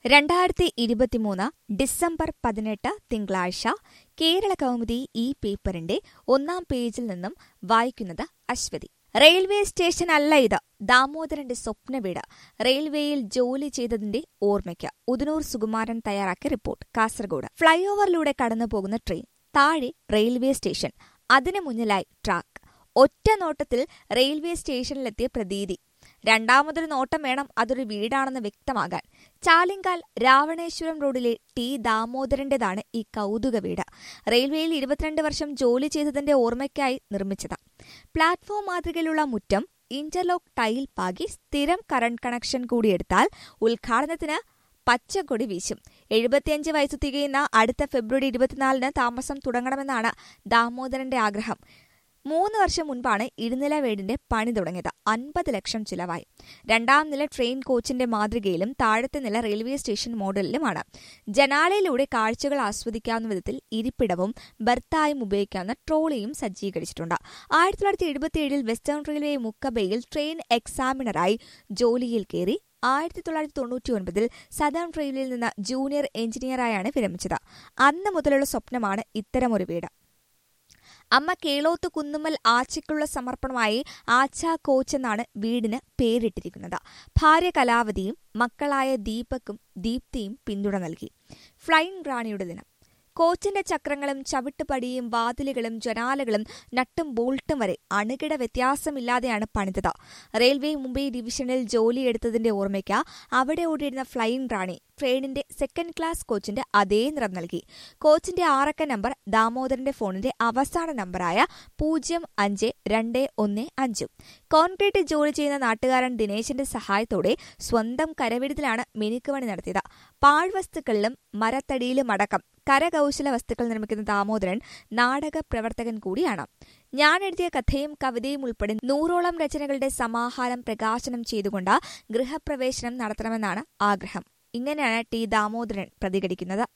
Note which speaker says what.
Speaker 1: രണ്ടായിരത്തി ഇരുപത്തിമൂന്ന് ഡിസംബർ പതിനെട്ട് തിങ്കളാഴ്ച കേരള കൗമുദി ഈ പേപ്പറിന്റെ ഒന്നാം പേജിൽ നിന്നും വായിക്കുന്നത് അശ്വതി റെയിൽവേ സ്റ്റേഷൻ അല്ല ഇത് ദാമോദരന്റെ സ്വപ്ന വീട് റെയിൽവേയിൽ ജോലി ചെയ്തതിന്റെ ഓർമ്മയ്ക്ക് ഉദനൂർ സുകുമാരൻ തയ്യാറാക്കിയ റിപ്പോർട്ട് കാസർഗോഡ് ഫ്ളൈ ഓവറിലൂടെ കടന്നുപോകുന്ന ട്രെയിൻ താഴെ റെയിൽവേ സ്റ്റേഷൻ അതിനു മുന്നിലായി ട്രാക്ക് ഒറ്റ നോട്ടത്തിൽ റെയിൽവേ സ്റ്റേഷനിലെത്തിയ പ്രതീതി രണ്ടാമതൊരു നോട്ടം വേണം അതൊരു വീടാണെന്ന് വ്യക്തമാകാൻ ചാലിങ്കാൽ രാവണേശ്വരം റോഡിലെ ടി ദാമോദരന്റേതാണ് ഈ കൗതുക വീട് റെയിൽവേയിൽ ഇരുപത്തിരണ്ട് വർഷം ജോലി ചെയ്തതിന്റെ ഓർമ്മയ്ക്കായി നിർമ്മിച്ചത് പ്ലാറ്റ്ഫോം മാതൃകയിലുള്ള മുറ്റം ഇന്റർലോക്ക് ടൈൽ പാകി സ്ഥിരം കറണ്ട് കണക്ഷൻ കൂടിയെടുത്താൽ ഉദ്ഘാടനത്തിന് പച്ചക്കൊടി വീശും എഴുപത്തിയഞ്ച് വയസ്സ് തികയുന്ന അടുത്ത ഫെബ്രുവരി ഇരുപത്തിനാലിന് താമസം തുടങ്ങണമെന്നാണ് ദാമോദരന്റെ ആഗ്രഹം മൂന്ന് വർഷം മുൻപാണ് ഇരുനില വീടിന്റെ പണി തുടങ്ങിയത് അൻപത് ലക്ഷം ചിലവായി രണ്ടാം നില ട്രെയിൻ കോച്ചിന്റെ മാതൃകയിലും താഴത്തെ നില റെയിൽവേ സ്റ്റേഷൻ മോഡലിലുമാണ് ജനാലയിലൂടെ കാഴ്ചകൾ ആസ്വദിക്കാവുന്ന വിധത്തിൽ ഇരിപ്പിടവും ബർത്തായും ഉപയോഗിക്കാവുന്ന ട്രോളിയും സജ്ജീകരിച്ചിട്ടുണ്ട് ആയിരത്തി തൊള്ളായിരത്തി എഴുപത്തിയേഴിൽ വെസ്റ്റേൺ റെയിൽവേ മുക്കബയിൽ ട്രെയിൻ എക്സാമിനറായി ജോലിയിൽ കയറി ആയിരത്തി തൊള്ളായിരത്തി തൊണ്ണൂറ്റി ഒൻപതിൽ സദേൺ റെയിൽവേയിൽ നിന്ന് ജൂനിയർ എഞ്ചിനീയറായാണ് വിരമിച്ചത് അന്ന് മുതലുള്ള സ്വപ്നമാണ് ഇത്തരമൊരു വീട് അമ്മ കേളോത്ത് കുന്നുമ്മൽ ആച്ചയ്ക്കുള്ള സമർപ്പണമായി ആച്ച കോച്ച് എന്നാണ് വീടിന് പേരിട്ടിരിക്കുന്നത് ഭാര്യ കലാവതിയും മക്കളായ ദീപക്കും ദീപ്തിയും പിന്തുണ നൽകി ഫ്ലൈങ് റാണിയുടെ ദിനം കോച്ചിന്റെ ചക്രങ്ങളും ചവിട്ടുപടിയും വാതിലുകളും ജനാലകളും നട്ടും ബോൾട്ടും വരെ അണുകിട വ്യത്യാസമില്ലാതെയാണ് പണിതത് റെയിൽവേ മുംബൈ ഡിവിഷനിൽ ജോലിയെടുത്തതിന്റെ ഓർമ്മയ്ക്ക് അവിടെ ഓടിയിരുന്ന ഫ്ലൈയിങ് റാണി ട്രെയിനിന്റെ സെക്കൻഡ് ക്ലാസ് കോച്ചിന്റെ അതേ നിറം നൽകി കോച്ചിന്റെ ആറക്ക നമ്പർ ദാമോദരന്റെ ഫോണിന്റെ അവസാന നമ്പറായ പൂജ്യം അഞ്ച് രണ്ട് ഒന്ന് അഞ്ചും കോൺക്രീറ്റ് ജോലി ചെയ്യുന്ന നാട്ടുകാരൻ ദിനേശന്റെ സഹായത്തോടെ സ്വന്തം കരവിരുതിലാണ് മിനുക്കുപണി നടത്തിയത് പാഴ്വസ്തുക്കളിലും മരത്തടിയിലുമടക്കം കരകൗശല വസ്തുക്കൾ നിർമ്മിക്കുന്ന ദാമോദരൻ നാടക പ്രവർത്തകൻ കൂടിയാണ് ഞാൻ എഴുതിയ കഥയും കവിതയും ഉൾപ്പെടെ നൂറോളം രചനകളുടെ സമാഹാരം പ്രകാശനം ചെയ്തുകൊണ്ട് ഗൃഹപ്രവേശനം നടത്തണമെന്നാണ് ആഗ്രഹം ഇങ്ങനെയാണ് ടി ദാമോദരൻ പ്രതികരിക്കുന്നത്